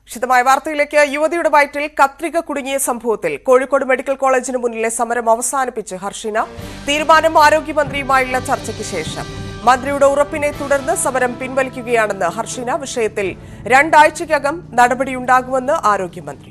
വിശദമായ വാർത്തയിലേക്ക് യുവതിയുടെ വയറ്റിൽ കത്രിക കുടുങ്ങിയ സംഭവത്തിൽ കോഴിക്കോട് മെഡിക്കൽ കോളേജിന് മുന്നിലെ സമരം അവസാനിപ്പിച്ച് ഹർഷിന തീരുമാനം ആരോഗ്യമന്ത്രിയുമായുള്ള ചർച്ചയ്ക്ക് ശേഷം മന്ത്രിയുടെ ഉറപ്പിനെ തുടർന്ന് സമരം പിൻവലിക്കുകയാണെന്ന് ഹർഷിന വിഷയത്തിൽ രണ്ടാഴ്ചയ്ക്കകം നടപടിയുണ്ടാകുമെന്ന് ആരോഗ്യമന്ത്രി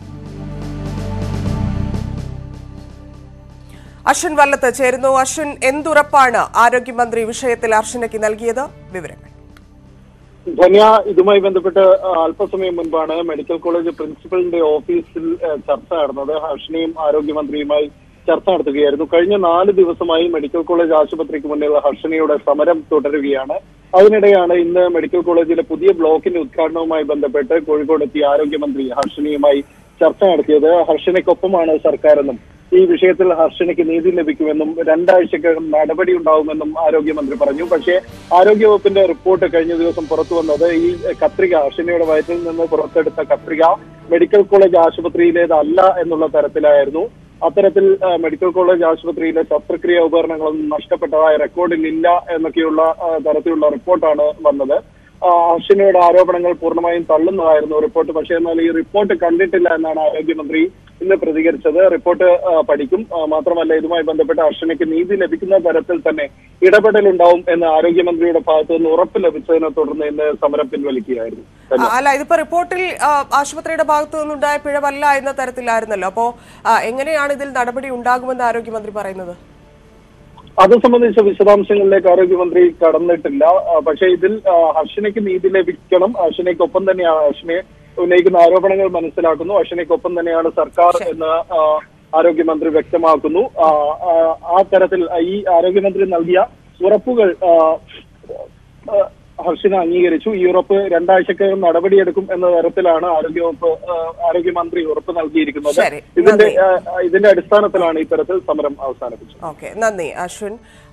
അശ്വിൻ വല്ലത്ത് ചേരുന്നു അശ്വിൻ എന്തുറപ്പാണ് ആരോഗ്യമന്ത്രി വിഷയത്തിൽ ഹർഷിനയ്ക്ക് നൽകിയത് വിവരങ്ങൾ ധന്യ ഇതുമായി ബന്ധപ്പെട്ട് ആ, അല്പസമയം മുൻപാണ് മെഡിക്കൽ കോളേജ് പ്രിൻസിപ്പലിന്റെ ഓഫീസിൽ ആ, ചർച്ച നടന്നത് ഹർഷണിയും ആരോഗ്യമന്ത്രിയുമായി ചർച്ച നടത്തുകയായിരുന്നു കഴിഞ്ഞ നാല് ദിവസമായി മെഡിക്കൽ കോളേജ് ആശുപത്രിക്ക് മുന്നിൽ ഹർഷണിയുടെ സമരം തുടരുകയാണ് അതിനിടെയാണ് ഇന്ന് മെഡിക്കൽ കോളേജിലെ പുതിയ ബ്ലോക്കിന്റെ ഉദ്ഘാടനവുമായി ബന്ധപ്പെട്ട് കോഴിക്കോട് എത്തിയ ആരോഗ്യമന്ത്രി ഹർഷണിയുമായി ചർച്ച നടത്തിയത് ഹർഷണയ്ക്കൊപ്പമാണ് സർക്കാരെന്നും ഈ വിഷയത്തിൽ ഹർഷണയ്ക്ക് നീതി ലഭിക്കുമെന്നും രണ്ടാഴ്ചക്കകം നടപടി ഉണ്ടാവുമെന്നും ആരോഗ്യമന്ത്രി പറഞ്ഞു പക്ഷേ ആരോഗ്യവകുപ്പിന്റെ റിപ്പോർട്ട് കഴിഞ്ഞ ദിവസം പുറത്തു വന്നത് ഈ കത്രിക ഹർഷണയുടെ വയറ്റിൽ നിന്ന് പുറത്തെടുത്ത കത്രിക മെഡിക്കൽ കോളേജ് ആശുപത്രിയിലേതല്ല എന്നുള്ള തരത്തിലായിരുന്നു അത്തരത്തിൽ ആ, മെഡിക്കൽ കോളേജ് ആശുപത്രിയിലെ ശസ്ത്രക്രിയ ഉപകരണങ്ങളൊന്നും നഷ്ടപ്പെട്ടതായ റെക്കോർഡിൽ ഇല്ല എന്നൊക്കെയുള്ള ആ, തരത്തിലുള്ള റിപ്പോർട്ടാണ് വന്നത് ആ, ഹർഷിനയുടെ ആരോപണങ്ങൾ പൂർണ്ണമായും തള്ളുന്നതായിരുന്നു റിപ്പോർട്ട് പക്ഷേ എന്നാൽ ഈ റിപ്പോർട്ട് കണ്ടിട്ടില്ല എന്നാണ് ആരോഗ്യമന്ത്രി ഇന്ന് പ്രതികരിച്ചത് റിപ്പോർട്ട് ആ, പഠിക്കും ആ, മാത്രമല്ല ഇതുമായി ബന്ധപ്പെട്ട് ഹർഷനയ്ക്ക് നീതി ലഭിക്കുന്ന തരത്തിൽ തന്നെ ഇടപെടലുണ്ടാവും എന്ന് ആരോഗ്യമന്ത്രിയുടെ ഭാഗത്ത് നിന്ന് ഉറപ്പ് ലഭിച്ചതിനെ തുടർന്ന് ഇന്ന് സമരം പിൻവലിക്കുകയായിരുന്നു ആ, അല്ല ഇതിപ്പോ റിപ്പോർട്ടിൽ ആ, ആശുപത്രിയുടെ ഭാഗത്തു നിന്നുണ്ടായ പിഴവല്ല എന്ന തരത്തിലായിരുന്നല്ലോ അപ്പോ ആ, എങ്ങനെയാണ് ഇതിൽ നടപടി ഉണ്ടാകുമെന്ന് ആരോഗ്യമന്ത്രി പറയുന്നത് അത് സംബന്ധിച്ച വിശദാംശങ്ങളിലേക്ക് ആരോഗ്യമന്ത്രി കടന്നിട്ടില്ല ആ, പക്ഷേ ഇതിൽ ആ, ഹർഷനയ്ക്ക് നീതി ലഭിക്കണം ഹർഷനയ്ക്കൊപ്പം തന്നെയാണ് ഹർഷനെ ഉന്നയിക്കുന്ന ആരോപണങ്ങൾ മനസ്സിലാക്കുന്നു ഹർഷനയ്ക്കൊപ്പം തന്നെയാണ് സർക്കാർ എന്ന് ആ, ആരോഗ്യമന്ത്രി വ്യക്തമാക്കുന്നു ആ, ആ, ആ തരത്തിൽ ഈ ആരോഗ്യമന്ത്രി നൽകിയ ഉറപ്പുകൾ ആ, ആ, ഹർഷിന അംഗീകരിച്ചു ഈ ഉറപ്പ് രണ്ടാഴ്ചക്കകം നടപടിയെടുക്കും എന്ന തരത്തിലാണ് ആരോഗ്യവകുപ്പ് ആ, ആരോഗ്യമന്ത്രി ഉറപ്പ് നൽകിയിരിക്കുന്നത് ശരി, ഇതിന്റെ നന്ദി. ആ, ഇതിന്റെ അടിസ്ഥാനത്തിലാണ് ഇത്തരത്തിൽ സമരം അവസാനിപ്പിച്ചത് ഓക്കെ നന്ദി അശ്വിൻ